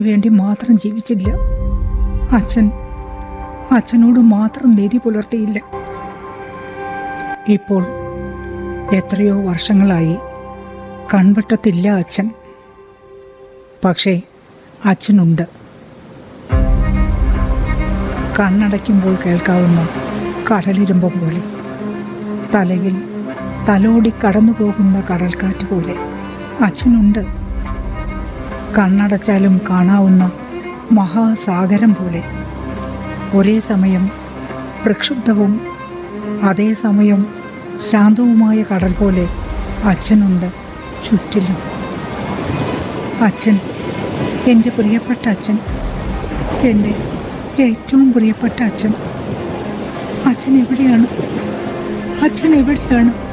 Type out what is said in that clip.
വേണ്ടി മാത്രം ജീവിച്ചില്ല അച്ഛൻ അച്ഛനോട് മാത്രം നീതി പുലർത്തിയില്ല ഇപ്പോൾ എത്രയോ വർഷങ്ങളായി കൺവെട്ടത്തില്ല അച്ഛൻ പക്ഷേ അച്ഛനുണ്ട് കണ്ണടയ്ക്കുമ്പോൾ കേൾക്കാവുന്ന കടലിരുമ്പം പോലെ തലയിൽ തലോടി കടന്നു പോകുന്ന കടൽക്കാറ്റ് പോലെ അച്ഛനുണ്ട് കണ്ണടച്ചാലും കാണാവുന്ന മഹാസാഗരം പോലെ ഒരേ സമയം പ്രക്ഷുബ്ധവും അതേസമയം ശാന്തവുമായ കടൽ പോലെ അച്ഛനുണ്ട് ചുറ്റിലും അച്ഛൻ എൻ്റെ പ്രിയപ്പെട്ട അച്ഛൻ എൻ്റെ ഏറ്റവും പ്രിയപ്പെട്ട അച്ഛൻ അച്ഛൻ എവിടെയാണ് അച്ഛൻ എവിടെയാണ്